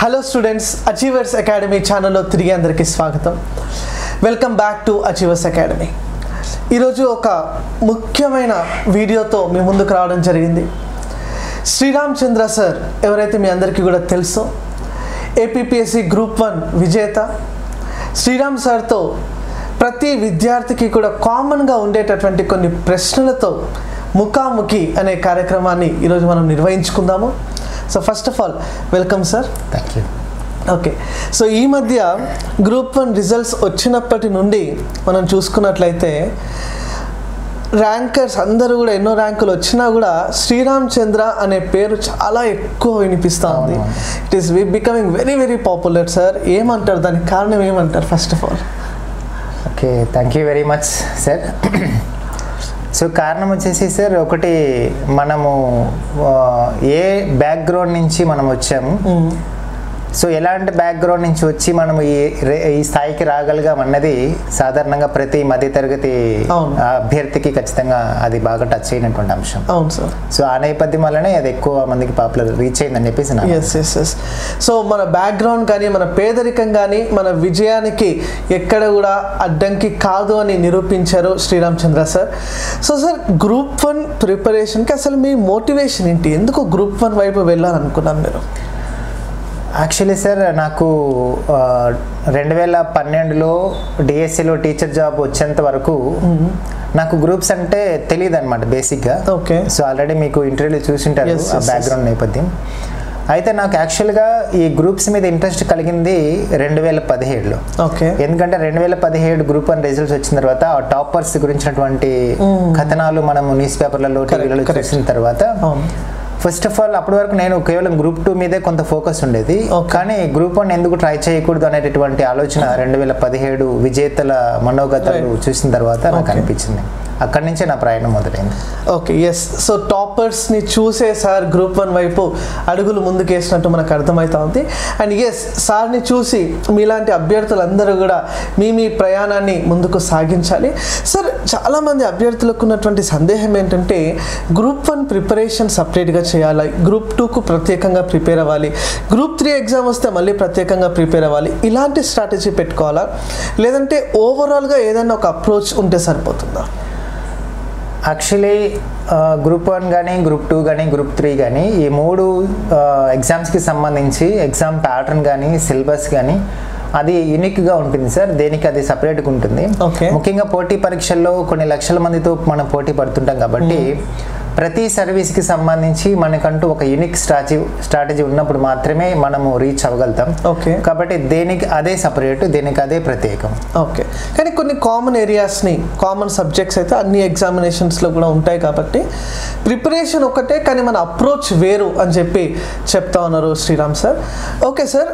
Hello students achievers academy ఛానల్లో తిరిగి అందరికీ స్వాగతం welcome back to achievers academy ఈరోజు ఒక ముఖ్యమైన వీడియోతో మీ ముందుకు రావడం జరిగింది శ్రీరామ్ చంద్ర సార్ ఎవరైతే మీ అందరికీ కూడా తెలుసో ఏపీపీఎస్సి గ్రూప్ వన్ విజేత శ్రీరామ్ సార్తో ప్రతి విద్యార్థికి కూడా కామన్గా ఉండేటటువంటి కొన్ని ప్రశ్నలతో ముఖాముఖి అనే కార్యక్రమాన్ని ఈరోజు మనం నిర్వహించుకుందాము so first of all welcome sir thank you okay so ఈ మధ్య గ్రూప్ వన్ రిజల్ట్స్ వచ్చినప్పటి నుండి మనం చూసుకున్నట్లయితే ర్యాంకర్స్ అందరూ కూడా ఎన్నో ర్యాంకులు వచ్చినా కూడా శ్రీరామ్ చంద్ర అనే పేరు చాలా ఎక్కువ వినిపిస్తూ ఉంది it is becoming very very popular sir ఏమంటారు దానికి కారణం ఏమంటారు first of all okay thank you very much sir so కారణం వచ్చేసి సార్ ఒకటి మనము ఆ, ఏ బ్యాక్గ్రౌండ్ నుంచి మనం వచ్చాము సో ఎలాంటి బ్యాక్గ్రౌండ్ నుంచి వచ్చి మనం ఈ రే- ఈ స్థాయికి రాగలిగాం అన్నది సాధారణంగా ప్రతి మధ్యతరగతి అవును. ఆ, అభ్యర్థికి ఖచ్చితంగా అది బాగా టచ్ అయినటువంటి అంశం అవును సార్ సో ఆ నేపథ్యం వల్లనే అది ఎక్కువ మందికి పాపులర్ రీచ్ అయిందని చెప్పేసి నా ఎస్ ఎస్ ఎస్ సో మన బ్యాక్గ్రౌండ్ కానీ మన పేదరికం కానీ మన విజయానికి ఎక్కడ కూడా అడ్డంకి కాదు అని నిరూపించారు Sriramachandra sir so sir group one ప్రిపరేషన్కి అసలు మీ మోటివేషన్ ఏంటి ఎందుకు గ్రూప్ వన్ వైపు వెళ్ళాలనుకున్నాను మీరు యాక్చువల్లీ సార్ నాకు ఆ, రెండు వేల పన్నెండులో డిఎస్సిలో టీచర్ జాబ్ వచ్చేంత వరకు నాకు గ్రూప్స్ అంటే తెలియదు అనమాట బేసిక్గా ఓకే సో ఆల్రెడీ మీకు ఇంటర్వ్యూలో చూసింటారు Yes, ఆ yes, బ్యాక్గ్రౌండ్ నేపథ్యం అయితే నాకు యాక్చువల్గా ఈ గ్రూప్స్ మీద ఇంట్రెస్ట్ కలిగింది రెండు వేల పదిహేడులో ఓకే ఎందుకంటే రెండు వేల పదిహేడు గ్రూప్ వన్ రిజల్ట్స్ వచ్చిన తర్వాత ఆ టాపర్స్ గురించినటువంటి కథనాలు మనము న్యూస్ పేపర్లలో టీవీలలో correct. చూసిన తర్వాత అవును ఫస్ట్ ఆఫ్ ఆల్ అప్పటి వరకు నేను కేవలం గ్రూప్ టూ మీదే కొంత ఫోకస్ ఉండేది Okay. కానీ గ్రూప్ వన్ ఎందుకు ట్రై చేయకూడదు అనేటటువంటి ఆలోచన రెండు వేల పదిహేడు విజేతల మనోగతాలు చూసిన తర్వాత నాకు Okay. అనిపించింది అక్కడి నుంచే నా ప్రయాణం మొదలైంది ఓకే ఎస్ సో టాపర్స్ని చూసే సార్ గ్రూప్ వన్ వైపు అడుగులు ముందుకేసినట్టు మనకు అర్థమవుతా ఉంది అండ్ ఎస్ సార్ని చూసి మీలాంటి అభ్యర్థులందరూ కూడా మీ మీ ప్రయాణాన్ని ముందుకు సాగించాలి సార్ చాలామంది అభ్యర్థులకు ఉన్నటువంటి సందేహం ఏంటంటే గ్రూప్ వన్ ప్రిపరేషన్ సపరేట్గా చేయాలి గ్రూప్ టూకు ప్రత్యేకంగా ప్రిపేర్ అవ్వాలి గ్రూప్ త్రీ ఎగ్జామ్ వస్తే మళ్ళీ ప్రత్యేకంగా ప్రిపేర్ అవ్వాలి ఇలాంటి స్ట్రాటజీ పెట్టుకోవాలా లేదంటే ఓవరాల్గా ఏదైనా ఒక అప్రోచ్ ఉంటే సరిపోతుందా యాక్చువల్లీ గ్రూప్ వన్ కానీ గ్రూప్ టూ కానీ గ్రూప్ త్రీ కానీ ఈ మూడు ఎగ్జామ్స్కి సంబంధించి ఎగ్జామ్ ప్యాటర్న్ కానీ సిలబస్ కానీ అది యూనిక్గా ఉంటుంది సార్ దేనికి అది సపరేట్గా ఉంటుంది Okay. ముఖ్యంగా పోటీ పరీక్షల్లో కొన్ని లక్షల మందితో మనం పోటీ పడుతుంటాం కాబట్టి ప్రతి సర్వీస్కి సంబంధించి మనకంటూ ఒక యూనిక్ స్ట్రాటజీ స్ట్రాటజీ ఉన్నప్పుడు మాత్రమే మనము రీచ్ అవ్వగలుగుతాం ఓకే కాబట్టి దేనికి అదే సపరేట్ దేనికి అదే ప్రత్యేకం ఓకే కానీ కొన్ని కామన్ ఏరియాస్ని కామన్ సబ్జెక్ట్స్ అయితే అన్ని ఎగ్జామినేషన్స్లో కూడా ఉంటాయి కాబట్టి ప్రిపరేషన్ ఒకటే కానీ మన అప్రోచ్ వేరు అని చెప్పి చెప్తా ఉన్నారు Sriram sir okay sir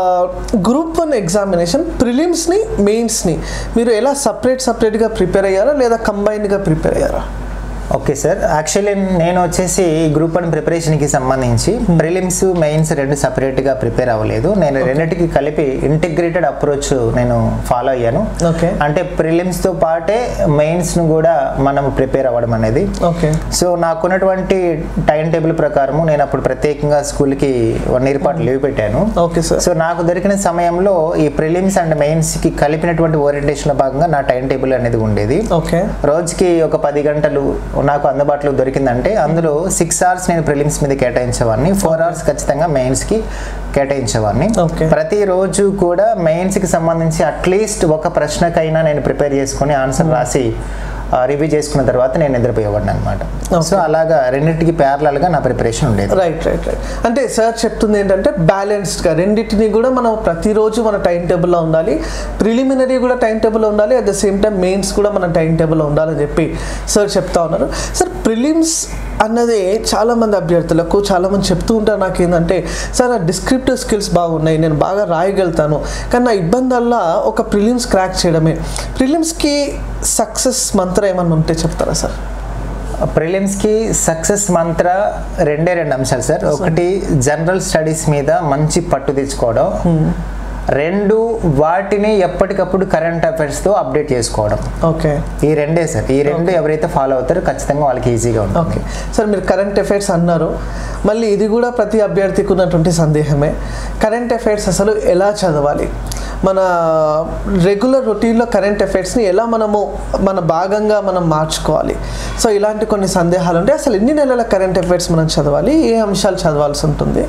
group one examination ప్రిలిమ్స్ని మెయిన్స్ని మీరు ఎలా సపరేట్ సపరేట్గా ప్రిపేర్ అయ్యారా లేదా కంబైన్డ్గా ప్రిపేర్ అయ్యారా ఓకే సార్ యాక్చువల్లీ నేను వచ్చేసి గ్రూప్ వన్ ప్రిపరేషన్కి సంబంధించి ప్రిలిమ్స్ మెయిన్స్ రెండు సపరేట్గా ప్రిపేర్ అవ్వలేదు నేను రెండింటికి కలిపి ఇంటిగ్రేటెడ్ అప్రోచ్ నేను ఫాలో అయ్యాను ఓకే అంటే ప్రిలిమ్స్తో పాటే మెయిన్స్ను కూడా మనం ప్రిపేర్ అవ్వడం అనేది ఓకే సో నాకున్నటువంటి టైం టేబుల్ ప్రకారము నేను అప్పుడు ప్రత్యేకంగా స్కూల్కి వన్ ఇయర్ పాటు లీవ్ పెట్టాను ఓకే సార్ సో నాకు దొరికిన సమయంలో ఈ ప్రిలిమ్స్ అండ్ మెయిన్స్కి కలిపినటువంటి ఓరియంటేషన్లో భాగంగా నా టైం టేబుల్ అనేది ఉండేది ఓకే రోజుకి ఒక పది గంటలు నాకు అందుబాటులో దొరికిందంటే అందులో సిక్స్ అవర్స్ నేను ప్రిలిమ్స్ మీద కేటాయించేవాడిని ఫోర్ అవర్స్ ఖచ్చితంగా మెయిన్స్కి కేటాయించేవాడిని Okay. ప్రతిరోజు కూడా మెయిన్స్కి సంబంధించి అట్లీస్ట్ ఒక ప్రశ్నకైనా నేను ప్రిపేర్ చేసుకొని ఆన్సర్ రాసి రివ్యూ చేసుకున్న తర్వాత నేను నిద్రపోయేవాడిని అనమాట సో అలాగా రెండింటికి ప్యారలల్గా నా ప్రిపరేషన్ ఉండేది రైట్ రైట్ రైట్ అంటే సార్ చెప్తుంది ఏంటంటే బ్యాలెన్స్డ్గా రెండింటిని కూడా మనం ప్రతిరోజు మన టైం టేబుల్లో ఉండాలి ప్రిలిమినరీ కూడా టైం టేబుల్లో ఉండాలి at the same time mains కూడా మన టైం టేబుల్లో ఉండాలని చెప్పి సార్ చెప్తా ఉన్నారు సార్ ప్రిలిమ్స్ అన్నది చాలామంది అభ్యర్థులకు చాలామంది చెప్తూ ఉంటారు నాకు ఏంటంటే సార్ నా డిస్క్రిప్టివ్ స్కిల్స్ బాగున్నాయి నేను బాగా రాయగలుగుతాను కానీ నా ఇబ్బందల్లా ఒక ప్రిలిమ్స్ క్రాక్ చేయడమే ప్రిలిమ్స్కి సక్సెస్ మంత్రం ఏమన్నా ఉంటే చెప్తారా సార్ ప్రిలిమ్స్కి సక్సెస్ మంత్ర రెండే రెండు అంశాలు సార్ ఒకటి జనరల్ స్టడీస్ మీద మంచి పట్టు తెచ్చుకోవడం రెండు వాటిని ఎప్పటికప్పుడు కరెంట్ అఫైర్స్తో అప్డేట్ చేసుకోవడం ఓకే ఈ రెండే సార్ ఈ రెండు ఎవరైతే ఫాలో అవుతారో ఖచ్చితంగా వాళ్ళకి ఈజీగా ఉంటుంది ఓకే సార్ మీరు కరెంట్ అఫైర్స్ అన్నారు మళ్ళీ ఇది కూడా ప్రతి అభ్యర్థికి ఉన్నటువంటి సందేహమే కరెంట్ అఫైర్స్ అసలు ఎలా చదవాలి మన రెగ్యులర్ రొటీన్లో కరెంట్ అఫైర్స్ని ఎలా మనము మన భాగంగా మనం మార్చుకోవాలి సో ఇలాంటి కొన్ని సందేహాలు ఉంటాయి అసలు ఎన్ని నెలల కరెంట్ అఫైర్స్ మనం చదవాలి ఏ అంశాలు చదవాల్సి ఉంటుంది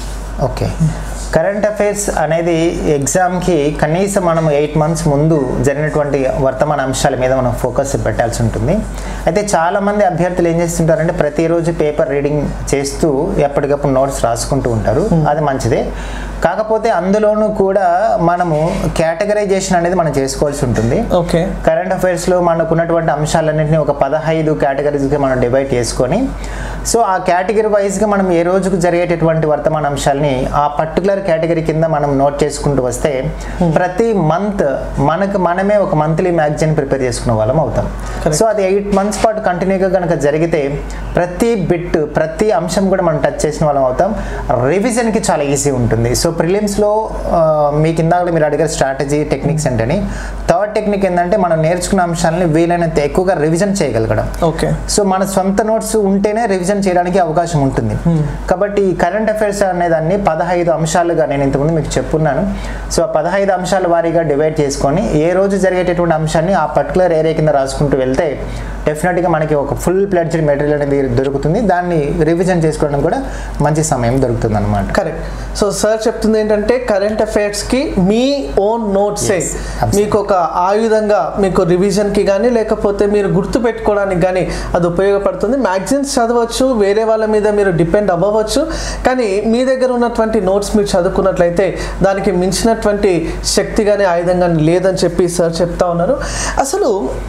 ఓకే కరెంట్ అఫైర్స్ అనేది ఎగ్జామ్కి కనీసం మనం ఎయిట్ మంత్స్ ముందు జరిగినటువంటి వర్తమాన అంశాల మీద మనం ఫోకస్ పెట్టాల్సి ఉంటుంది అయితే చాలామంది అభ్యర్థులు ఏం చేస్తుంటారంటే ప్రతిరోజు పేపర్ రీడింగ్ చేస్తూ ఎప్పటికప్పుడు నోట్స్ రాసుకుంటూ ఉంటారు అది మంచిదే కాకపోతే అందులోనూ కూడా మనము కేటగరైజేషన్ అనేది మనం చేసుకోవాల్సి ఉంటుంది ఓకే కరెంట్ అఫైర్స్లో మనకు ఉన్నటువంటి అంశాలన్నింటినీ ఒక పదహైదు కేటగిరీస్గా మనం డివైడ్ చేసుకొని సో ఆ కేటగిరీ వైజ్గా మనం ఏ రోజుకు జరిగేటటువంటి వర్తమాన అంశాలని ఆ పర్టికులర్ కేటగిరీ కింద మనం నోట్ చేసుకుంటూ వస్తే ప్రతి మంత్ మనకు మనమే ఒక మంత్లీ మ్యాగజైన్ ప్రిపేర్ చేసుకునే వాళ్ళం అవుతాం Correct. సో అది ఎయిట్ మంత్స్ పాటు కంటిన్యూగా కనుక జరిగితే ప్రతి బిట్ ప్రతి అంశం కూడా మనం టచ్ చేసిన వాళ్ళం అవుతాం రివిజన్కి చాలా ఈజీ ఉంటుంది సో ప్రిలిమ్స్లో మీకు ఇందాక మీరు అడిగారు స్ట్రాటజీ టెక్నిక్స్ ఏంటని థర్డ్ టెక్నిక్ ఏంటంటే మనం నేర్చుకున్న అంశాలని వీలైనంత ఎక్కువగా రివిజన్ చేయగలగడం ఓకే సో మన సొంత నోట్స్ ఉంటేనే రివిజన్ చేయడానికి అవకాశం ఉంటుంది కాబట్టి ఈ కరెంట్ అఫైర్స్ అనే దాన్ని పదహైదు అంశాలుగా నేను ఇంతకుముందు మీకు చెప్పున్నాను సో ఆ పదహైదు అంశాల వారీగా డివైడ్ చేసుకొని ఏ రోజు జరిగేటటువంటి అంశాన్ని ఆ పర్టికులర్ ఏరియా కింద రాసుకుంటూ వెళ్తే డెఫినెట్గా మనకి ఒక ఫుల్ ప్లెడ్జ్డ్ మెటీరియల్ అనేది దొరుకుతుంది దాన్ని రివిజన్ చేసుకోవడం కూడా మంచి సమయం దొరుకుతుంది అనమాట కరెక్ట్ సో సార్ చెప్తుంది ఏంటంటే కరెంట్ అఫైర్స్కి మీ ఓన్ నోట్సే Yes, absolutely. మీకు ఒక ఆయుధంగా మీకు రివిజన్కి కానీ లేకపోతే మీరు గుర్తు పెట్టుకోవడానికి కానీ అది ఉపయోగపడుతుంది మ్యాగజైన్స్ చదవచ్చు వేరే వాళ్ళ మీద మీరు డిపెండ్ అవ్వవచ్చు కానీ మీ దగ్గర ఉన్నటువంటి నోట్స్ మీరు చదువుకున్నట్లయితే దానికి మించినటువంటి శక్తి కానీ ఆయుధం కానీ లేదని చెప్పి సార్ చెప్తా ఉన్నారు అసలు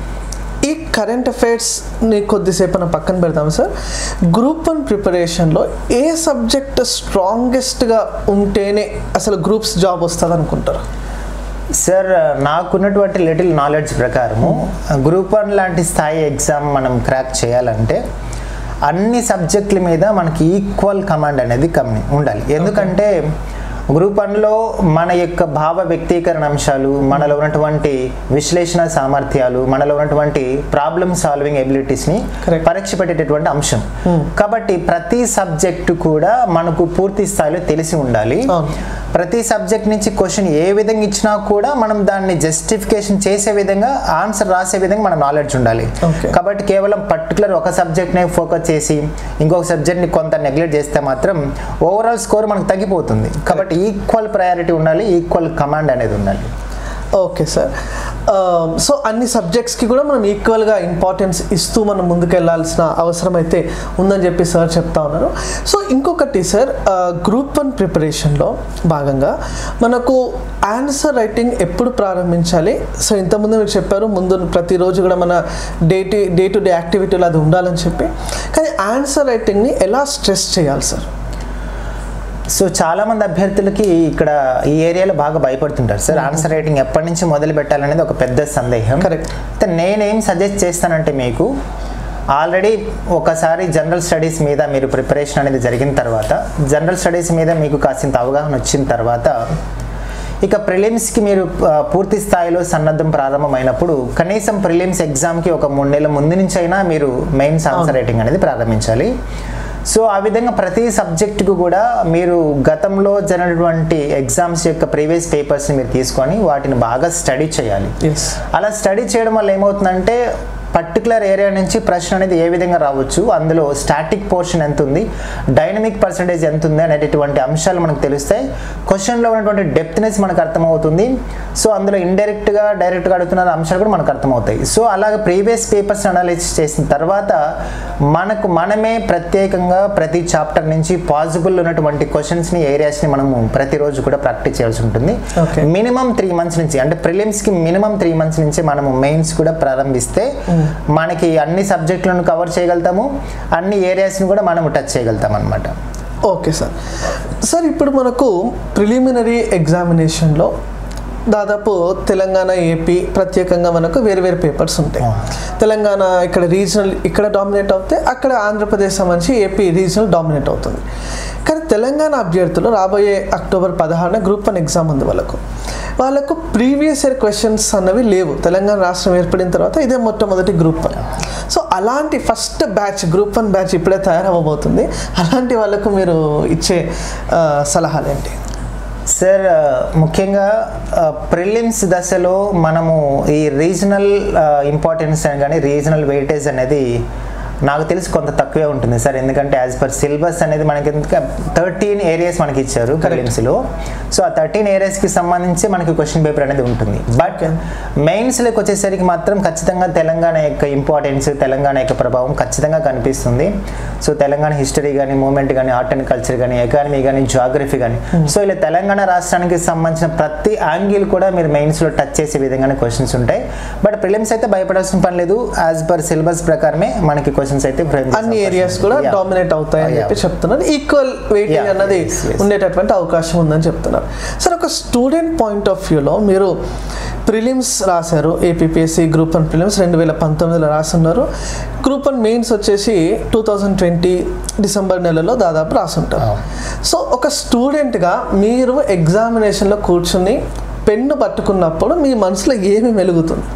ఈ కరెంట్ అఫైర్స్ని కొద్దిసేపు మనం పక్కన పెడతాం సార్ గ్రూప్ వన్ ప్రిపరేషన్లో ఏ సబ్జెక్ట్ స్ట్రాంగెస్ట్గా ఉంటేనే అసలు గ్రూప్స్ జాబ్ వస్తుంది అనుకుంటారు సార్ నాకున్నటువంటి లిటిల్ నాలెడ్జ్ ప్రకారము గ్రూప్ వన్ లాంటి స్థాయి ఎగ్జామ్ మనం క్రాక్ చేయాలంటే అన్ని సబ్జెక్టుల మీద మనకి ఈక్వల్ కమాండ్ అనేది కమ్మి ఉండాలి ఎందుకంటే గ్రూప్ వన్లో మన యొక్క భావ వ్యక్తీకరణ అంశాలు మనలో ఉన్నటువంటి విశ్లేషణ సామర్థ్యాలు మనలో ఉన్నటువంటి ప్రాబ్లమ్ సాల్వింగ్ ఎబిలిటీస్ని Correct. పరీక్ష పెట్టేటటువంటి అంశం కాబట్టి ప్రతి సబ్జెక్టు కూడా మనకు పూర్తి స్థాయిలో తెలిసి ఉండాలి అవును. ప్రతి సబ్జెక్ట్ నుంచి క్వశ్చన్ ఏ విధంగా ఇచ్చినా కూడా మనం దాన్ని జస్టిఫికేషన్ చేసే విధంగా ఆన్సర్ రాసే విధంగా మన నాలెడ్జ్ ఉండాలి Okay. కాబట్టి కేవలం పర్టికులర్ ఒక సబ్జెక్ట్నే ఫోకస్ చేసి ఇంకొక సబ్జెక్ట్ని కొంత నెగ్లెక్ట్ చేస్తే మాత్రం ఓవరాల్ స్కోర్ మనకు తగ్గిపోతుంది కాబట్టి ఈక్వల్ ప్రయారిటీ ఉండాలి ఈక్వల్ కమాండ్ అనేది ఉండాలి ఓకే సార్ సో అన్ని సబ్జెక్ట్స్కి కూడా మనం ఈక్వల్గా ఇంపార్టెన్స్ ఇస్తూ మనం ముందుకెళ్లాల్సిన అవసరం అయితే ఉందని చెప్పి సార్ చెప్తా ఉన్నారు సో ఇంకొకటి సార్ గ్రూప్ వన్ ప్రిపరేషన్లో భాగంగా మనకు ఆన్సర్ రైటింగ్ ఎప్పుడు ప్రారంభించాలి సో ఇంతకుముందు మీరు చెప్పారు ముందు ప్రతిరోజు కూడా మన day to day to day యాక్టివిటీలో అది ఉండాలని చెప్పి కానీ ఆన్సర్ రైటింగ్ని ఎలా స్ట్రెస్ చేయాలి సార్ సో చాలా మంది అభ్యర్థులకి ఇక్కడ ఈ ఏరియాలో బాగా భయపడుతుంటారు సార్ ఆన్సర్ రైటింగ్ ఎప్పటి నుంచి మొదలు పెట్టాలనేది ఒక పెద్ద సందేహం Correct. అయితే నేనేం సజెస్ట్ చేస్తానంటే మీకు ఆల్రెడీ ఒకసారి జనరల్ స్టడీస్ మీద మీరు ప్రిపరేషన్ అనేది జరిగిన తర్వాత జనరల్ స్టడీస్ మీద మీకు కాసింత అవగాహన వచ్చిన తర్వాత ఇక ప్రిలిమ్స్కి మీరు ఆ, పూర్తి స్థాయిలో సన్నద్ధం ప్రారంభమైనప్పుడు కనీసం ప్రిలిమ్స్ ఎగ్జామ్కి ఒక మూడు నెలల ముందు నుంచి అయినా మీరు మెయిన్స్ ఆన్సర్ రైటింగ్ అనేది ప్రారంభించాలి సో ఆ విధంగా ప్రతి సబ్జెక్టుకు కూడా మీరు గతంలో జరిగినటువంటి ఎగ్జామ్స్ యొక్క ప్రీవియస్ పేపర్స్ని మీరు తీసుకొని వాటిని బాగా స్టడీ చేయాలి ఎస్ అలా స్టడీ చేయడం వల్ల ఏమవుతుందంటే పర్టికులర్ ఏరియా నుంచి ప్రశ్న అనేది ఏ విధంగా రావచ్చు అందులో స్టాటిక్ పోర్షన్ ఎంత ఉంది డైనమిక్ పర్సంటేజ్ ఎంత ఉంది అనేటటువంటి అంశాలు మనకు తెలుస్తాయి క్వశ్చన్లో ఉన్నటువంటి డెప్త్నెస్ మనకు అర్థమవుతుంది సో అందులో ఇండైరెక్ట్గా డైరెక్ట్గా అడుగుతున్న అంశాలు కూడా మనకు అర్థమవుతాయి సో అలాగే ప్రీవియస్ పేపర్స్ అనాలిసిస్ చేసిన తర్వాత మనకు మనమే ప్రత్యేకంగా ప్రతి చాప్టర్ నుంచి పాసిబుల్ ఉన్నటువంటి క్వశ్చన్స్ని ఏరియాస్ని మనము ప్రతిరోజు కూడా ప్రాక్టీస్ చేయాల్సి ఉంటుంది Okay. మినిమం త్రీ మంత్స్ నుంచి అంటే ప్రిలిమ్స్కి మినిమం త్రీ మంత్స్ నుంచి మనము మెయిన్స్ కూడా ప్రారంభిస్తే మనకి అన్ని సబ్జెక్టులను కవర్ చేయగలుగుతాము అన్ని ఏరియాస్ని కూడా మనము టచ్ చేయగలుగుతాం అనమాట ఓకే సార్ సార్ ఇప్పుడు మనకు ప్రిలిమినరీ ఎగ్జామినేషన్లో దాదాపు తెలంగాణ ఏపీ ప్రత్యేకంగా మనకు వేరు వేరు పేపర్స్ ఉంటాయి తెలంగాణ ఇక్కడ రీజనల్ ఇక్కడ డామినేట్ అవుతే అక్కడ ఆంధ్రప్రదేశ్ సంబంధించి ఏపీ రీజనల్ డామినేట్ అవుతుంది కానీ తెలంగాణ అభ్యర్థులు రాబోయే అక్టోబర్ పదహారున గ్రూప్ వన్ ఎగ్జామ్ ఉంది వాళ్ళకు వాళ్ళకు ప్రీవియస్ ఇయర్ క్వశ్చన్స్ అన్నవి లేవు తెలంగాణ రాష్ట్రం ఏర్పడిన తర్వాత ఇదే మొట్టమొదటి గ్రూప్ వన్ సో అలాంటి first batch group one batch ఇప్పుడే తయారవ్వబోతుంది అలాంటి వాళ్ళకు మీరు ఇచ్చే ఆ, సలహాలు ఏంటి సార్ ముఖ్యంగా ప్రిలిమ్స్ దశలో మనము ఈ రీజనల్ ఇంపార్టెన్స్ అని కానీ రీజనల్ వెయిటేజ్ అనేది నాకు తెలిసి కొంత తక్కువే ఉంటుంది సార్ ఎందుకంటే యాజ్ పర్ సిలబస్ అనేది మనకి థర్టీన్ ఏరియాస్ మనకి ఇచ్చారు ప్రిలిమ్స్లో సో ఆ థర్టీన్ ఏరియాస్కి సంబంధించి మనకి క్వశ్చన్ పేపర్ అనేది ఉంటుంది బట్ మెయిన్స్లోకి వచ్చేసరికి మాత్రం ఖచ్చితంగా తెలంగాణ యొక్క ఇంపార్టెన్స్ తెలంగాణ యొక్క ప్రభావం ఖచ్చితంగా కనిపిస్తుంది సో తెలంగాణ హిస్టరీ కానీ మూమెంట్ కానీ ఆర్ట్ అండ్ కల్చర్ కానీ ఎకానమీ కానీ జాగ్రఫీ కానీ సో ఇలా తెలంగాణ రాష్ట్రానికి సంబంధించిన ప్రతి యాంగిల్ కూడా మీరు మెయిన్స్లో టచ్ చేసే విధంగానే క్వశ్చన్స్ ఉంటాయి బట్ ప్రిలిమ్స్ అయితే భయపడాల్సిన పని లేదు యాజ్ పర్ సిలబస్ ప్రకారమే మనకి క్వశ్చన్స్ అయితే frame చేసే అన్ని అవకాశం ఏరియాస్ ఉంది. కూడా Yeah. డామినేట్ అవుతాయని Yeah. చెప్పి చెప్తున్నారు ఈక్వల్ వెయిటేజ్ Yeah, అన్నది yes, yes. ఉండేటటువంటి అవకాశం ఉందని చెప్తున్నారు సార్ ఒక స్టూడెంట్ పాయింట్ ఆఫ్ వ్యూలో మీరు ప్రిలిమ్స్ రాశారు ఏపీపీఎస్సి గ్రూప్ వన్ ప్రిలిమ్స్ రెండు వేల పంతొమ్మిదిలో రాసున్నారు గ్రూప్ వన్ మెయిన్స్ వచ్చేసి టూ థౌజండ్ ట్వంటీ డిసెంబర్ నెలలో దాదాపు రాసుంటారు అవును. సో ఒక స్టూడెంట్గా మీరు ఎగ్జామినేషన్లో కూర్చుని పెన్ను పట్టుకున్నప్పుడు మీ మనసులో ఏమి మెలుగుతుంది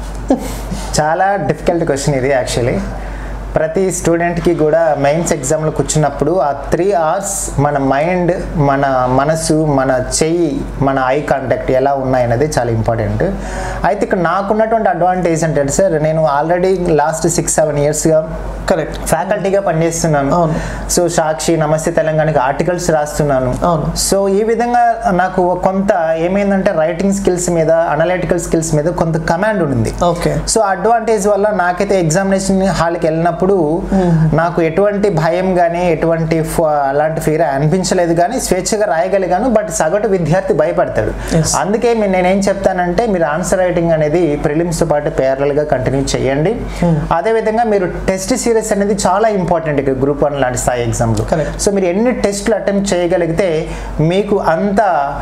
చాలా డిఫికల్ట్ క్వశ్చన్ ఇది యాక్చువల్లీ ప్రతి స్టూడెంట్కి కూడా మెయిన్స్ ఎగ్జామ్లో కూర్చున్నప్పుడు ఆ త్రీ అవర్స్ మన మైండ్ మన మనసు మన చెయ్యి మన ఐ కాంటాక్ట్ ఎలా ఉన్నాయనేది చాలా ఇంపార్టెంట్ అయితే ఇక్కడ నాకున్నటువంటి అడ్వాంటేజ్ ఏంటంటే సార్ నేను ఆల్రెడీ లాస్ట్ సిక్స్ సెవెన్ ఇయర్స్గా కరెక్ట్ ఫ్యాకల్టీగా పనిచేస్తున్నాను అవును. సో సాక్షి నమస్తే తెలంగాణకి ఆర్టికల్స్ రాస్తున్నాను అవును. సో ఈ విధంగా నాకు కొంత ఏమైందంటే రైటింగ్ స్కిల్స్ మీద అనలిటికల్ స్కిల్స్ మీద కొంత కమాండ్ ఉంది ఓకే సో అడ్వాంటేజ్ వల్ల నాకైతే ఎగ్జామినేషన్ హాల్కి వెళ్ళినప్పుడు నాకు ఎటువంటి భయం కానీ ఎటువంటి ఫ- అలాంటి ఫీర్ అనిపించలేదు కానీ స్వేచ్ఛగా రాయగలిగాను బట్ సగటు విద్యార్థి భయపడతాడు Yes. అందుకే మీ- నేనేం చెప్తానంటే మీరు ఆన్సర్ రైటింగ్ అనేది prelims తో పాటు parallel గా కంటిన్యూ చేయండి అదేవిధంగా మీరు టెస్ట్ సిరీస్ అనేది చాలా ఇంపార్టెంట్ ఇక్కడ గ్రూప్ వన్ లాంటి స్థాయి ఎగ్జామ్లో Correct. సో మీరు ఎన్ని టెస్ట్లు అటెంప్ట్ చేయగలిగితే మీకు అంత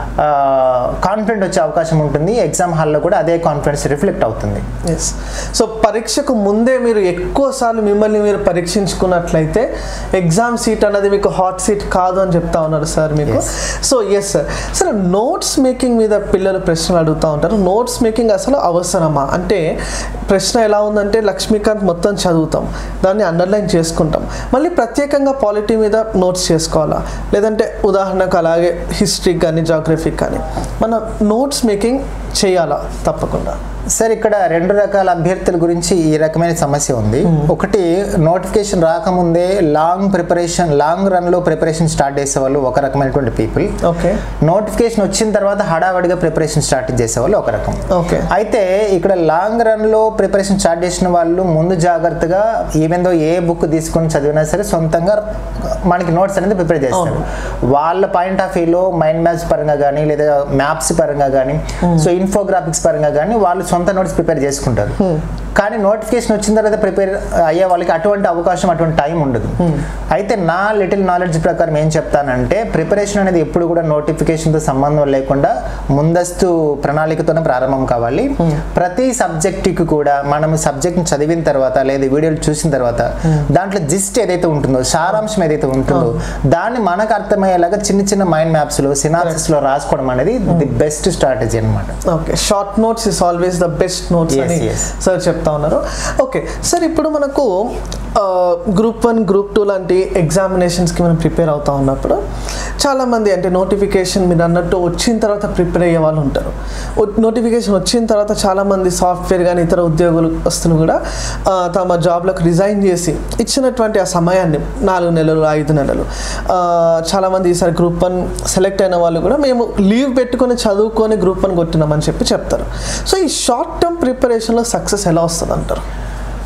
కాన్ఫిడెంట్ వచ్చే అవకాశం ఉంటుంది ఎగ్జామ్ హాల్లో కూడా అదే కాన్ఫిడెన్స్ రిఫ్లెక్ట్ అవుతుంది ఎస్ సో పరీక్షకు ముందే మీరు ఎక్కువ సార్లు మిమ్మల్ని మీరు పరీక్షించుకున్నట్లయితే ఎగ్జామ్ సీట్ అన్నది మీకు హాట్ సీట్ కాదు అని చెప్తా ఉన్నారు సార్ మీకు Yes. So yes sir sir notes making మీద పిల్లలు ప్రశ్నలు అడుగుతూ ఉంటారు నోట్స్ మేకింగ్ అసలు అవసరమా అంటే ప్రశ్న ఎలా ఉందంటే లక్ష్మీకాంత్ మొత్తం చదువుతాం దాన్ని అండర్లైన్ చేసుకుంటాం మళ్ళీ ప్రత్యేకంగా పాలిటీ మీద నోట్స్ చేసుకోవాలా లేదంటే ఉదాహరణకు అలాగే హిస్టరీ కానీ జాగ్రఫీ కానీ మన నోట్స్ మేకింగ్ చేయాలా తప్పకుండా సార్ ఇక్కడ రెండు రకాల అభ్యర్థుల గురించి ఈ రకమైన సమస్య ఉంది ఒకటి నోటిఫికేషన్ రాకముందే లాంగ్ ప్రిపరేషన్ లాంగ్ రన్లో ప్రిపరేషన్ స్టార్ట్ చేసేవాళ్ళు ఒక రకమైనటువంటి పీపుల్ ఓకే నోటిఫికేషన్ వచ్చిన తర్వాత హడావడిగా ప్రిపరేషన్ స్టార్ట్ చేసేవాళ్ళు ఒక రకం ఓకే అయితే ఇక్కడ లాంగ్ రన్ లో ప్రిపరేషన్ స్టార్ట్ చేసిన వాళ్ళు ముందు జాగ్రత్తగా ఈవెన్ దో ఏ బుక్ తీసుకొని చదివినా సరే సొంతంగా మనకి నోట్స్ అనేది ప్రిపేర్ చేస్తారు వాళ్ళ పాయింట్ ఆఫ్ వ్యూలో మైండ్ మ్యాప్స్ పరంగా కానీ లేదా మ్యాప్స్ పరంగా కానీ సో ఇన్ఫోగ్రాఫిక్స్ పరంగా కానీ వాళ్ళు సొంత నోట్స్ ప్రిపేర్ చేసుకుంటారు కానీ నోటిఫికేషన్ వచ్చిన తర్వాత ప్రిపేర్ అయ్యే వాళ్ళకి అటువంటి అవకాశం అటువంటి టైం ఉండదు అయితే నా లిటిల్ నాలెడ్జ్ ప్రకారం ఏం చెప్తానంటే ప్రిపరేషన్ అనేది ఎప్పుడు కూడా నోటిఫికేషన్తో సంబంధం లేకుండా ముందస్తు ప్రణాళికతోనే ప్రారంభం కావాలి ప్రతి సబ్జెక్టుకి కూడా మనము సబ్జెక్ట్ని చదివిన తర్వాత లేదా వీడియోలు చూసిన తర్వాత దాంట్లో జిస్ట్ ఏదైతే ఉంటుందో సారాంశం ఏదైతే ఉంటుందో దాన్ని మనకు అర్థమయ్యేలాగా చిన్న చిన్న మైండ్ మ్యాప్స్లో సినాప్సిస్లో రాసుకోవడం అనేది ది బెస్ట్ స్ట్రాటజీ అనమాట okay short notes is always the best notes Yes, అని yes. సార్ చెప్తా ఉన్నారు ఓకే సార్ ఇప్పుడు మనకు గ్రూప్ వన్ గ్రూప్ టూ లాంటి ఎగ్జామినేషన్స్కి మనం ప్రిపేర్ అవుతా ఉన్నప్పుడు చాలామంది అంటే నోటిఫికేషన్ మీరు అన్నట్టు వచ్చిన తర్వాత ప్రిపేర్ అయ్యే వాళ్ళు ఉంటారు నోటిఫికేషన్ వచ్చిన తర్వాత చాలామంది సాఫ్ట్వేర్ కానీ ఇతర ఉద్యోగులు వస్తులు కూడా ఆ, తమ జాబ్లకు రిజైన్ చేసి ఇచ్చినటువంటి ఆ సమయాన్ని నాలుగు నెలలు ఐదు నెలలు ఆ, చాలామంది ఈసారి గ్రూప్ వన్ సెలెక్ట్ అయిన వాళ్ళు కూడా మేము లీవ్ పెట్టుకొని చదువుకొని గ్రూప్ వన్ కొట్టినామని చెప్పి చెప్తారు సో ఈ షార్ట్ టర్మ్ ప్రిపరేషన్లో సక్సెస్ ఎలా వస్తుంది అంటారు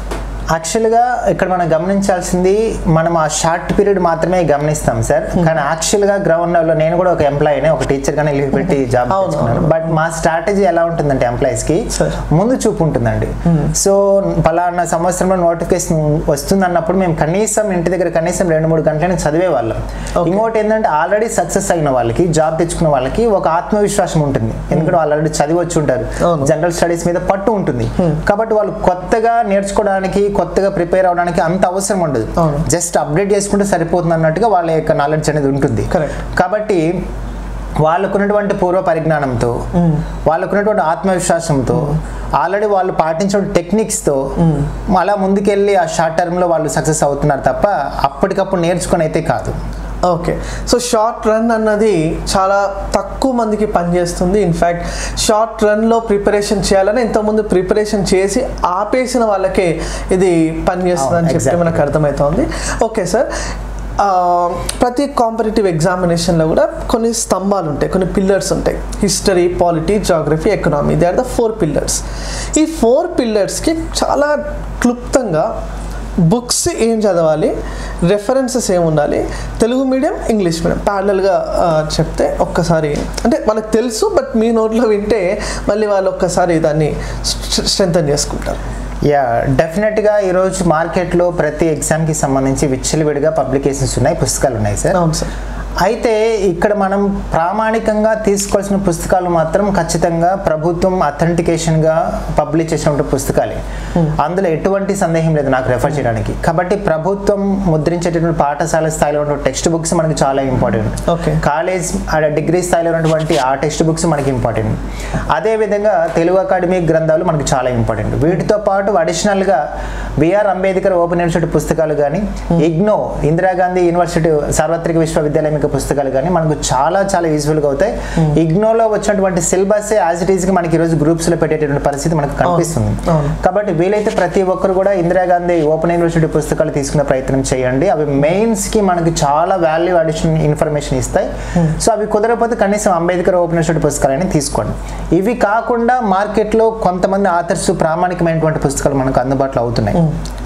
యాక్చువల్గా ఇక్కడ మనం గమనించాల్సింది మనం ఆ షార్ట్ పీరియడ్ మాత్రమే గమనిస్తాం సార్ కానీ యాక్చువల్గా గ్రౌండ్ లెవెల్లో నేను కూడా ఒక ఎంప్లాయీనే ఒక టీచర్ గానే లీవ్ పెట్టి జాబ్ అవును, తెచ్చుకున్నాను బట్ మా స్ట్రాటజీ ఎలా ఉంటుందంటే ఎంప్లాయీస్ కి Sir. ముందు చూపు ఉంటుందండి సో పలానా సంవత్సరంలో నోటిఫికేషన్ వస్తుంది అన్నప్పుడు మేము కనీసం ఇంటి దగ్గర కనీసం రెండు మూడు గంటలని చదివే వాళ్ళం Okay. ఇంకోటి ఏంటంటే ఆల్రెడీ సక్సెస్ అయిన వాళ్ళకి జాబ్ తెచ్చుకున్న వాళ్ళకి ఒక ఆత్మవిశ్వాసం ఉంటుంది ఎందుకంటే వాళ్ళు ఆల్రెడీ చదివి వచ్చి ఉంటారు అవును. జనరల్ స్టడీస్ మీద పట్టు ఉంటుంది కాబట్టి వాళ్ళు కొత్తగా నేర్చుకోవడానికి కొత్తగా ప్రిపేర్ అవడానికి అంత అవసరం ఉండదు అవును. జస్ట్ అప్డేట్ చేసుకుంటే సరిపోతుంది అన్నట్టుగా వాళ్ళ యొక్క నాలెడ్జ్ అనేది ఉంటుంది Correct. కాబట్టి వాళ్ళకున్నటువంటి పూర్వ పరిజ్ఞానంతో వాళ్ళకున్నటువంటి ఆత్మవిశ్వాసంతో ఆల్రెడీ వాళ్ళు పాటించిన టెక్నిక్స్తో అలా ముందుకెళ్ళి ఆ షార్ట్ టర్మ్లో వాళ్ళు సక్సెస్ అవుతున్నారు తప్ప అప్పటికప్పుడు నేర్చుకొని అయితే కాదు ఓకే సో షార్ట్ రన్ అన్నది చాలా తక్కువ మందికి పనిచేస్తుంది ఇన్ఫ్యాక్ట్ షార్ట్ రన్లో ప్రిపరేషన్ చేయాలని ఇంతకుముందు ప్రిపరేషన్ చేసి ఆపేసిన వాళ్ళకే ఇది పనిచేస్తుంది అని అవును, చెప్పి exactly. మనకు అర్థమవుతోంది ఓకే సార్ ఆ, ప్రతి కాంపిటేటివ్ ఎగ్జామినేషన్లో కూడా కొన్ని స్తంభాలు ఉంటాయి కొన్ని పిల్లర్స్ ఉంటాయి history polity geography economy they are the four pillars ఈ ఫోర్ పిల్లర్స్కి చాలా క్లుప్తంగా బుక్స్ ఏం చదవాలి రెఫరెన్సెస్ ఏం ఉండాలి తెలుగు మీడియం ఇంగ్లీష్ మీడియం ప్యారలల్గా చెప్తే ఒక్కసారి అంటే వాళ్ళకి తెలుసు బట్ మీ నోట్లో వింటే మళ్ళీ వాళ్ళు ఒక్కసారి దాన్ని స్ట్రెంగ్ చేసుకుంటారు యా డెఫినెట్గా ఈరోజు మార్కెట్లో ప్రతి ఎగ్జామ్కి సంబంధించి విచ్చలవిడిగా పబ్లికేషన్స్ ఉన్నాయి పుస్తకాలు ఉన్నాయి సార్ అవును సార్ అయితే ఇక్కడ మనం ప్రామాణికంగా తీసుకోవాల్సిన పుస్తకాలు మాత్రం ఖచ్చితంగా ప్రభుత్వం అథెంటికేషన్గా పబ్లిష్ చేసినటువంటి పుస్తకాలే అందులో ఎటువంటి సందేహం లేదు నాకు రెఫర్ చేయడానికి కాబట్టి ప్రభుత్వం ముద్రించేటటువంటి పాఠశాల స్థాయిలో ఉన్న టెక్స్ట్ బుక్స్ మనకి చాలా ఇంపార్టెంట్ ఓకే కాలేజ్ డిగ్రీ స్థాయిలో ఉన్నటువంటి ఆ టెక్స్ట్ బుక్స్ మనకి ఇంపార్టెంట్ అదేవిధంగా తెలుగు అకాడమీ గ్రంథాలు మనకి చాలా ఇంపార్టెంట్ వీటితో పాటు అడిషనల్గా బిఆర్ అంబేద్కర్ ఓపెన్ యూనివర్సిటీ పుస్తకాలు కానీ ఇగ్నో ఇందిరాగాంధీ యూనివర్సిటీ సార్వత్రిక విశ్వవిద్యాలయం యొక్క పుస్తకాలు కానీ మనకు చాలా చాలా యూజ్ఫుల్గా అవుతాయి ఇగ్నోలో వచ్చినటువంటి సిలబస్ యాజ్ ఇట్ ఈస్గా మనకి ఈరోజు గ్రూప్స్లో పెట్టేటటువంటి పరిస్థితి మనకు కనిపిస్తుంది అవును. కాబట్టి వీలైతే ప్రతి ఒక్కరు కూడా ఇందిరాగాంధీ ఓపెన్ యూనివర్సిటీ పుస్తకాలు తీసుకునే ప్రయత్నం చేయండి అవి మెయిన్స్ కి మనకి చాలా వాల్యూ అడిషన్ ఇన్ఫర్మేషన్ ఇస్తాయి సో అవి కుదరకపోతే కనీసం అంబేద్కర్ ఓపెన్ యూనివర్సిటీ పుస్తకాలని తీసుకోండి ఇవి కాకుండా మార్కెట్లో కొంతమంది ఆథర్స్ ప్రామాణికమైనటువంటి పుస్తకాలు మనకు అందుబాటులో అవుతున్నాయి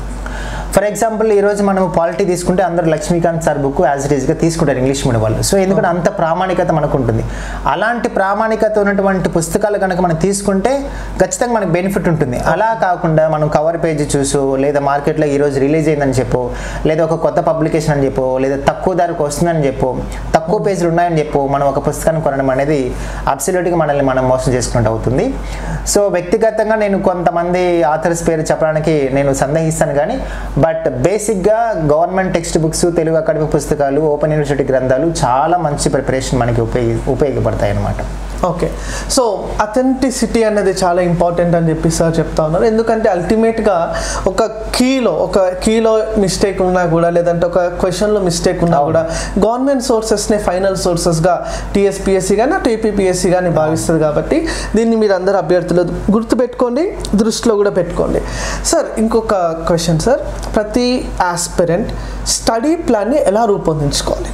ఫర్ ఎగ్జాంపుల్ ఈ రోజు మనం పాలిటీ తీసుకుంటే అందరూ Lakshmikanth sir book as it ఈస్గా తీసుకుంటారు ఇంగ్లీష్ మీడియం వాళ్ళు సో ఎందుకంటే అంత ప్రామాణికత మనకు ఉంటుంది అలాంటి ప్రామాణికత ఉన్నటువంటి పుస్తకాలు కనుక మనం తీసుకుంటే ఖచ్చితంగా మనకు బెనిఫిట్ ఉంటుంది అలా కాకుండా మనం కవర్ పేజ్ చూసో లేదా మార్కెట్లో ఈ రోజు రిలీజ్ అయిందని చెప్పో లేదా ఒక కొత్త పబ్లికేషన్ అని చెప్పో లేదా తక్కువ ధరకు వస్తుందని చెప్పో తక్కువ పేజీలు ఉన్నాయని చెప్పో మనం ఒక పుస్తకాన్ని కొనడం అనేది అబ్సల్యూట్గా మనల్ని మనం మోసం చేసుకున్నట్టు అవుతుంది సో వ్యక్తిగతంగా నేను కొంతమంది ఆథర్స్ పేరు చెప్పడానికి నేను సందేహిస్తాను కానీ బట్ బేసిక్గా government text books Telugu academy పుస్తకాలు ఓపెన్ యూనివర్సిటీ గ్రంథాలు చాలా మంచి ప్రిపరేషన్ మనకి ఉపయోగి ఉపయోగపడతాయి అన్నమాట ఓకే సో అథెంటిసిటీ అనేది చాలా ఇంపార్టెంట్ అని చెప్పి సార్ చెప్తా ఉన్నారు ఎందుకంటే అల్టిమేట్గా ఒక కీలో ఒక కీలో మిస్టేక్ ఉన్నా కూడా లేదంటే ఒక క్వశ్చన్లో మిస్టేక్ ఉన్నా కూడా గవర్నమెంట్ సోర్సెస్ని ఫైనల్ సోర్సెస్గా టీఎస్పిఎస్సి కానీ అటు ఏపీపీఎస్సి కానీ భావిస్తుంది కాబట్టి దీన్ని మీరు అందరు అభ్యర్థులు గుర్తుపెట్టుకోండి దృష్టిలో కూడా పెట్టుకోండి సార్ ఇంకొక క్వశ్చన్ సార్ ప్రతి ఆస్పిరెంట్ స్టడీ ప్లాన్ని ఎలా రూపొందించుకోవాలి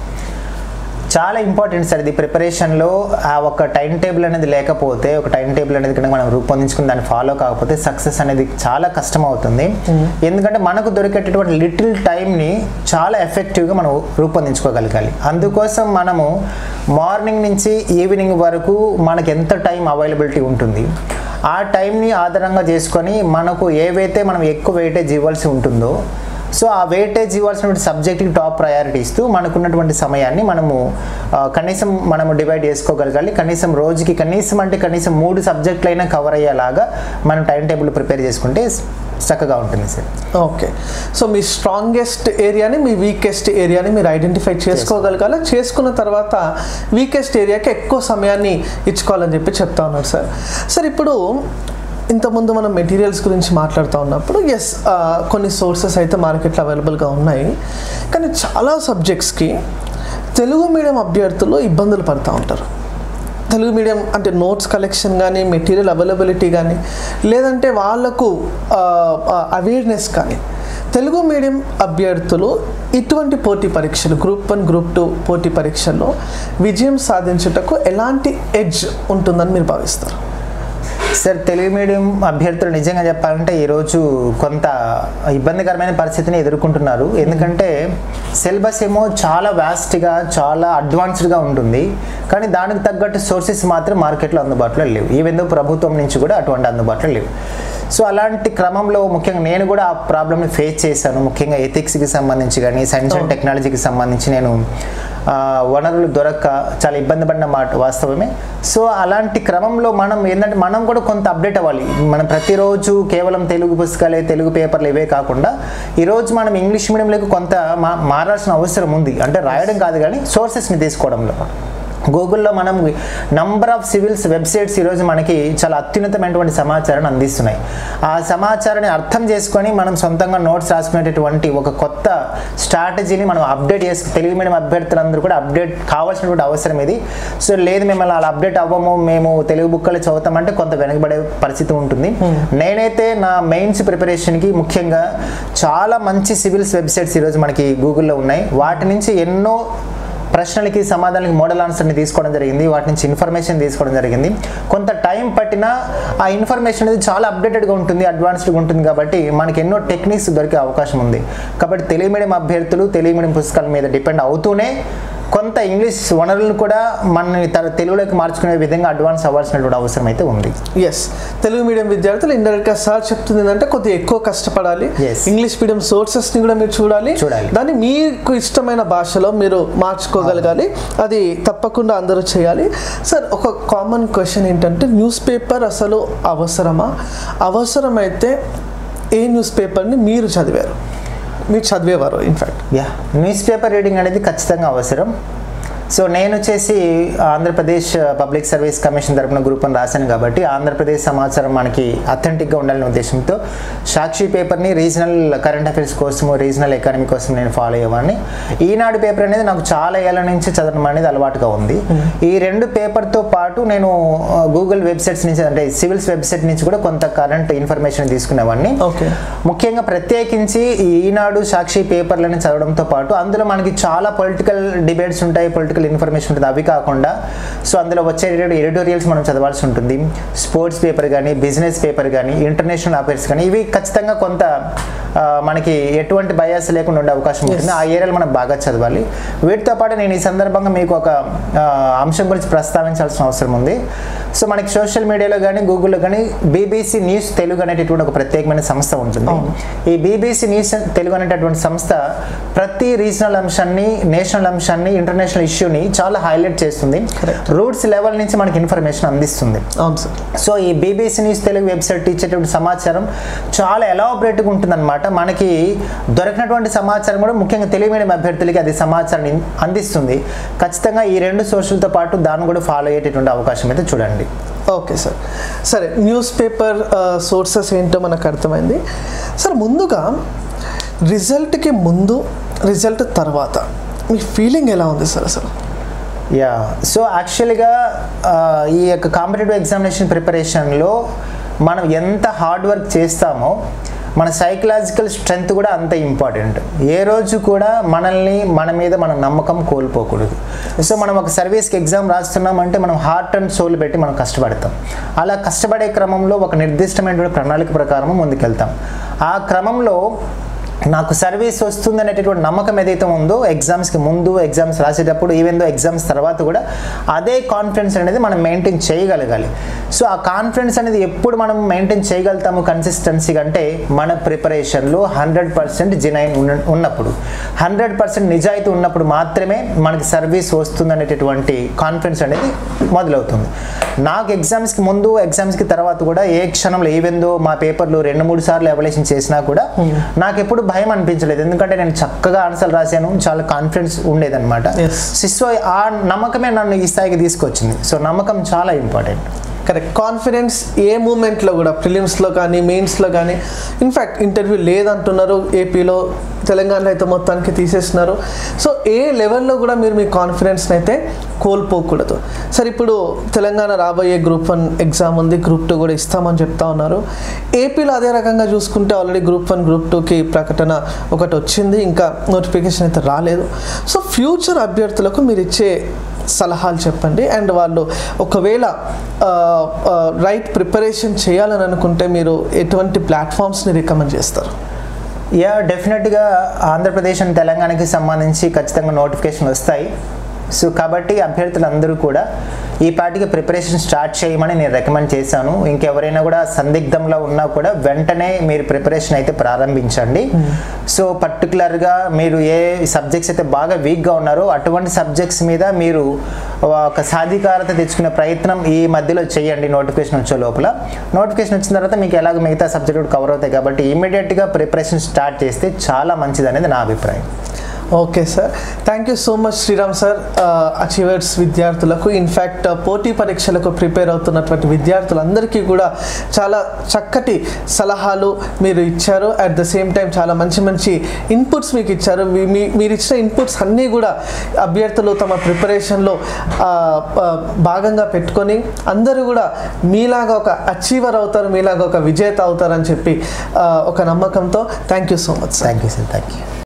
చాలా ఇంపార్టెంట్ సార్ ఇది ప్రిపరేషన్లో ఆ ఒక టైం టేబుల్ అనేది లేకపోతే ఒక టైం టేబుల్ అనేది కనుక మనం రూపొందించుకుని దాన్ని ఫాలో కాకపోతే సక్సెస్ అనేది చాలా కష్టం అవుతుంది ఎందుకంటే మనకు దొరికేటటువంటి లిటిల్ టైంని చాలా ఎఫెక్టివ్గా మనం రూపొందించుకోగలగాలి అందుకోసం మనము మార్నింగ్ నుంచి ఈవినింగ్ వరకు మనకి ఎంత టైం అవైలబిలిటీ ఉంటుంది ఆ టైంని ఆధారంగా చేసుకొని మనకు ఏవైతే మనం ఎక్కువ వెయిటేజ్ ఇవ్వాల్సి ఉంటుందో సో ఆ వెయిటేజ్ ఇవ్వాల్సినటువంటి సబ్జెక్ట్కి టాప్ ప్రయారిటీ ఇస్తూ మనకున్నటువంటి సమయాన్ని మనము ఆ, కనీసం మనము డివైడ్ చేసుకోగలగాలి కనీసం రోజుకి కనీసం అంటే కనీసం మూడు సబ్జెక్టులైనా కవర్ అయ్యేలాగా మనం టైం టేబుల్ ప్రిపేర్ చేసుకుంటే చక్కగా ఉంటుంది సార్ ఓకే సో మీ స్ట్రాంగెస్ట్ ఏరియాని మీ వీకెస్ట్ ఏరియాని మీరు ఐడెంటిఫై చేసుకోగలగాలి చేసుకున్న తర్వాత వీకెస్ట్ ఏరియాకి ఎక్కువ సమయాన్ని ఇచ్చుకోవాలని చెప్పి చెప్తా ఉన్నారు సార్ సార్ ఇప్పుడు ఇంతకుముందు మనం మెటీరియల్స్ గురించి మాట్లాడుతూ ఉన్నప్పుడు ఎస్ కొన్ని సోర్సెస్ అయితే మార్కెట్లో అవైలబుల్గా ఉన్నాయి కానీ చాలా సబ్జెక్ట్స్కి తెలుగు మీడియం అభ్యర్థులు ఇబ్బందులు పడుతూ ఉంటారు తెలుగు మీడియం అంటే నోట్స్ కలెక్షన్ కానీ మెటీరియల్ అవైలబిలిటీ కానీ లేదంటే వాళ్ళకు అవేర్నెస్ కానీ తెలుగు మీడియం అభ్యర్థులు ఇటువంటి పోటీ పరీక్షలు గ్రూప్ వన్ గ్రూప్ టూ పోటీ పరీక్షల్లో విజయం సాధించుటకు ఎలాంటి ఎడ్జ్ ఉంటుందని మీరు భావిస్తారు సార్ తెలుగు మీడియం అభ్యర్థులు నిజంగా చెప్పాలంటే ఈరోజు కొంత ఇబ్బందికరమైన పరిస్థితిని ఎదుర్కొంటున్నారు ఎందుకంటే సిలబస్ ఏమో చాలా వ్యాస్ట్గా చాలా అడ్వాన్స్డ్గా ఉంటుంది కానీ దానికి తగ్గట్టు సోర్సెస్ మాత్రం మార్కెట్లో అందుబాటులో లేవు ఈవెన్ దో ప్రభుత్వం నుంచి కూడా అటువంటి అందుబాటులో లేవు సో అలాంటి క్రమంలో ముఖ్యంగా నేను కూడా ఆ ప్రాబ్లమ్ని ఫేస్ చేశాను ముఖ్యంగా ఎథిక్స్కి సంబంధించి కానీ సైన్స్ అండ్ టెక్నాలజీకి సంబంధించి నేను ఆ, వనరులు దొరక్క చాలా ఇబ్బంది పడిన మాట వాస్తవమే సో అలాంటి క్రమంలో మనం ఏంటంటే మనం కూడా కొంత అప్డేట్ అవ్వాలి మనం ప్రతిరోజు కేవలం తెలుగు పుస్తకాలే తెలుగు పేపర్లు ఇవే కాకుండా ఈరోజు మనం ఇంగ్లీష్ మీడియంలోకి కొంత మా మారాల్సిన అవసరం ఉంది అంటే రాయడం కాదు కానీ సోర్సెస్ని తీసుకోవడంలో గూగుల్లో మనం నంబర్ ఆఫ్ సివిల్స్ వెబ్సైట్స్ ఈరోజు మనకి చాలా అత్యున్నతమైనటువంటి సమాచారాన్ని అందిస్తున్నాయి ఆ సమాచారాన్ని అర్థం చేసుకొని మనం సొంతంగా నోట్స్ రాసుకునేటటువంటి ఒక కొత్త స్ట్రాటజీని మనం అప్డేట్ చేసు తెలుగు మీడియం అభ్యర్థులందరూ కూడా అప్డేట్ కావాల్సినటువంటి అవసరం ఇది సో లేదు మేము అలా అప్డేట్ అవ్వము మేము తెలుగు బుక్కలు చదువుతామంటే కొంత వెనకబడే పరిస్థితి ఉంటుంది నేనైతే నా మెయిన్స్ ప్రిపరేషన్కి ముఖ్యంగా చాలా మంచి సివిల్స్ వెబ్సైట్స్ ఈరోజు మనకి గూగుల్లో ఉన్నాయి వాటి నుంచి ఎన్నో ప్రశ్నలకి సమాధానాలకి మోడల్ ఆన్సర్ని తీసుకోవడం జరిగింది వాటి నుంచి ఇన్ఫర్మేషన్ తీసుకోవడం జరిగింది కొంత టైం పట్టినా ఆ ఇన్ఫర్మేషన్ అనేది చాలా అప్డేటెడ్గా ఉంటుంది అడ్వాన్స్డ్గా ఉంటుంది కాబట్టి మనకి ఎన్నో టెక్నిక్స్ దొరికే అవకాశం ఉంది కాబట్టి తెలుగు మీడియం అభ్యర్థులు తెలుగు మీడియం పుస్తకాల మీద డిపెండ్ అవుతూనే కొంత ఇంగ్లీష్ వనరులను కూడా మనని తన తెలుగులోకి మార్చుకునే విధంగా అడ్వాన్స్ అవ్వాల్సినటువంటి అవసరం అయితే ఉంది ఎస్ తెలుగు మీడియం విద్యార్థులు ఇండైరెక్ట్గా సార్ చెప్తుంది ఏంటంటే కొద్దిగా ఎక్కువ కష్టపడాలి Yes. ఇంగ్లీష్ మీడియం సోర్సెస్ని కూడా మీరు చూడాలి చూడాలి. దాన్ని మీకు ఇష్టమైన భాషలో మీరు మార్చుకోగలగాలి అది తప్పకుండా అందరూ చేయాలి సార్ ఒక కామన్ క్వశ్చన్ ఏంటంటే న్యూస్ పేపర్ అసలు అవసరమా అవసరమైతే ఏ న్యూస్ పేపర్ని మీరు చదివారు మీరు చదివేవారు in fact yeah news paper reading అనేది ఖచ్చితంగా అవసరం సో నేను వచ్చేసి ఆంధ్రప్రదేశ్ పబ్లిక్ సర్వీస్ కమిషన్ తరపున గ్రూప్ అని రాశాను కాబట్టి ఆంధ్రప్రదేశ్ సమాచారం మనకి అథెంటిక్గా ఉండాలనే ఉద్దేశంతో సాక్షి పేపర్ని రీజనల్ కరెంట్ అఫైర్స్ కోసము రీజనల్ ఎకానమీ కోసం నేను ఫాలో అయ్యేవాడిని ఈనాడు పేపర్ అనేది నాకు చాలా ఏళ్ళ నుంచి చదవడం అనేది అలవాటుగా ఉంది ఈ రెండు పేపర్తో పాటు నేను గూగుల్ వెబ్సైట్స్ నుంచి అంటే సివిల్స్ వెబ్సైట్ నుంచి కూడా కొంత కరెంట్ ఇన్ఫర్మేషన్ తీసుకునేవాడిని ఓకే ముఖ్యంగా ప్రత్యేకించి ఈ ఈనాడు సాక్షి పేపర్లను చదవడంతో పాటు అందులో మనకి చాలా పొలిటికల్ డిబేట్స్ ఉంటాయి పొలిటికల్ ఇన్ఫర్మేషన్ ఉంటుంది అవి కాకుండా సో అందులో వచ్చే ఎడిటోరియల్స్ మనం చదవాల్సి ఉంటుంది స్పోర్ట్స్ పేపర్ కానీ బిజినెస్ పేపర్ కానీ ఇంటర్నేషనల్ అఫైర్స్ కానీ ఇవి ఖచ్చితంగా కొంత ఆ, మనకి ఎటువంటి బయాస్ లేకుండా ఉండే అవకాశం ఉంటుంది ఆ ఏరియాలో మనం బాగా చదవాలి వీటితో పాటు నేను ఈ సందర్భంగా మీకు ఒక ఆ, అంశం గురించి ప్రస్తావించాల్సిన అవసరం ఉంది సో మనకి సోషల్ మీడియాలో కానీ గూగుల్లో కానీ బీబీసీ న్యూస్ తెలుగు అనేటటువంటి ఒక ప్రత్యేకమైన సంస్థ ఉంటుంది ఈ బీబీసీ న్యూస్ తెలుగు అనేటటువంటి సంస్థ ప్రతి రీజనల్ అంశాన్ని నేషనల్ అంశాన్ని ఇంటర్నేషనల్ ఇష్యూని చాలా హైలైట్ చేస్తుంది రూట్స్ లెవెల్ నుంచి మనకి ఇన్ఫర్మేషన్ అందిస్తుంది అవును సార్ సో ఈ బీబీసీ న్యూస్ తెలుగు వెబ్సైట్ ఇచ్చేటువంటి సమాచారం చాలా ఎలాబరేట్గా ఉంటుందన్నమాట మనకి దొరికినటువంటి సమాచారం కూడా ముఖ్యంగా తెలుగు మీడియం అభ్యర్థులకి అది సమాచారాన్ని అందిస్తుంది ఖచ్చితంగా ఈ రెండు సోషల్తో పాటు దాన్ని కూడా ఫాలో అయ్యేటటువంటి అవకాశం అయితే చూడండి ఓకే సార్ సరే న్యూస్ పేపర్ సోర్సెస్ ఏంటో మనకు అర్థమైంది సార్ ముందుగా రిజల్ట్కి ముందు రిజల్ట్ తర్వాత మీ ఫీలింగ్ ఎలా ఉంది సార్ అసలు యా సో యాక్చువల్గా ఈ యొక్క కాంపిటేటివ్ ఎగ్జామినేషన్ ప్రిపరేషన్లో మనం ఎంత హార్డ్ వర్క్ చేస్తామో మన సైకలాజికల్ స్ట్రెంగ్త్ కూడా అంత ఇంపార్టెంట్ ఏ రోజు కూడా మనల్ని మన మీద మన నమ్మకం కోల్పోకూడదు సో మనం ఒక సర్వీస్కి ఎగ్జామ్ రాస్తున్నామంటే మనం హార్ట్ అండ్ సోల్ పెట్టి మనం కష్టపడతాం అలా కష్టపడే క్రమంలో ఒక నిర్దిష్టమైనటువంటి ప్రణాళిక ప్రకారం ముందుకెళ్తాం ఆ క్రమంలో నాకు సర్వీస్ వస్తుంది అనేటటువంటి నమ్మకం ఏదైతే ఉందో ఎగ్జామ్స్కి ముందు ఎగ్జామ్స్ రాసేటప్పుడు ఈవెన్ దో ఎగ్జామ్స్ తర్వాత కూడా అదే కాన్ఫిడెన్స్ అనేది మనం మెయింటైన్ చేయగలగాలి సో ఆ కాన్ఫిడెన్స్ అనేది ఎప్పుడు మనం మెయింటైన్ చేయగలుగుతాము కన్సిస్టెన్సీగా అంటే మన ప్రిపరేషన్లో హండ్రెడ్ పర్సెంట్ జినైన్ ఉన్నప్పుడు హండ్రెడ్ పర్సెంట్ నిజాయితీ ఉన్నప్పుడు మాత్రమే మనకి సర్వీస్ వస్తుంది అనేటటువంటి కాన్ఫిడెన్స్ అనేది మొదలవుతుంది నాకు ఎగ్జామ్స్కి ముందు ఎగ్జామ్స్కి తర్వాత కూడా ఏ క్షణంలో ఈవెందో మా పేపర్లు రెండు మూడు సార్లు ఎవాల్యుయేషన్ చేసినా కూడా నాకు ఎప్పుడు భయం అనిపించలేదు ఎందుకంటే నేను చక్కగా ఆన్సర్ రాశాను చాలా కాన్ఫిడెన్స్ ఉండేదన్నమాట Yes. సో ఆ నమ్మకమే నన్ను ఈ స్థాయికి తీసుకొచ్చింది సో నమ్మకం చాలా ఇంపార్టెంట్ కరెక్ట్ కాన్ఫిడెన్స్ ఏ మూమెంట్లో కూడా ప్రిలిమ్స్లో కానీ మెయిన్స్లో కానీ ఇన్ఫ్యాక్ట్ ఇంటర్వ్యూ లేదంటున్నారు ఏపీలో తెలంగాణలో అయితే మొత్తానికి తీసేస్తున్నారు సో ఏ లెవెల్లో కూడా మీరు మీ కాన్ఫిడెన్స్ని అయితే కోల్పోకూడదు సరే ఇప్పుడు తెలంగాణ రాబోయే గ్రూప్ వన్ ఎగ్జామ్ ఉంది గ్రూప్ టూ కూడా ఇస్తామని చెప్తా ఉన్నారు ఏపీలో అదే రకంగా చూసుకుంటే ఆల్రెడీ గ్రూప్ వన్ గ్రూప్ టూకి ప్రకటన ఒకటి వచ్చింది ఇంకా నోటిఫికేషన్ అయితే రాలేదు సో ఫ్యూచర్ అభ్యర్థులకు మీరు ఇచ్చే సలహాలు చెప్పండి అండ్ వాళ్ళు ఒకవేళ రైట్ ప్రిపరేషన్ చేయాలని అనుకుంటే మీరు ఎటువంటి ప్లాట్ఫామ్స్ని రికమెండ్ చేస్తారు యా డెఫినెట్గా ఆంధ్రప్రదేశ్ అండ్ తెలంగాణకి సంబంధించి ఖచ్చితంగా నోటిఫికేషన్ వస్తాయి సో కాబట్టి అభ్యర్థులందరూ కూడా ఈ పాటికి ప్రిపరేషన్ స్టార్ట్ చేయమని నేను రికమెండ్ చేశాను ఇంకెవరైనా కూడా సందిగ్ధంలో ఉన్నా కూడా వెంటనే మీరు ప్రిపరేషన్ అయితే ప్రారంభించండి సో పర్టికులర్గా మీరు ఏ సబ్జెక్ట్స్ అయితే బాగా వీక్గా ఉన్నారో అటువంటి సబ్జెక్ట్స్ మీద మీరు ఒక సాధికారత తెచ్చుకునే ప్రయత్నం ఈ మధ్యలో చేయండి నోటిఫికేషన్ వచ్చే లోపల నోటిఫికేషన్ వచ్చిన తర్వాత మీకు ఎలాగ మిగతా సబ్జెక్ట్ కూడా కవర్ అవుతాయి కాబట్టి ఇమీడియట్గా ప్రిపరేషన్ స్టార్ట్ చేస్తే చాలా మంచిది అనేది నా అభిప్రాయం okay sir thank you so much Sriram sir achievers విద్యార్థులకు ఇన్ఫ్యాక్ట్ పోటీ పరీక్షలకు ప్రిపేర్ అవుతున్నటువంటి విద్యార్థులందరికీ కూడా చాలా చక్కటి సలహాలు మీరు ఇచ్చారు అట్ ద సేమ్ టైం చాలా మంచి మంచి ఇన్పుట్స్ మీకు ఇచ్చారు మీ- మీ- మీరు ఇచ్చిన ఇన్పుట్స్ అన్నీ కూడా అభ్యర్థులు తమ ప్రిపరేషన్లో భాగంగా పెట్టుకొని అందరూ కూడా మీలాగా ఒక అచీవర్ అవుతారు మీలాగా ఒక విజేత అవుతారని చెప్పి ఆ, ఒక నమ్మకంతో thank you so much sir thank you sir thank you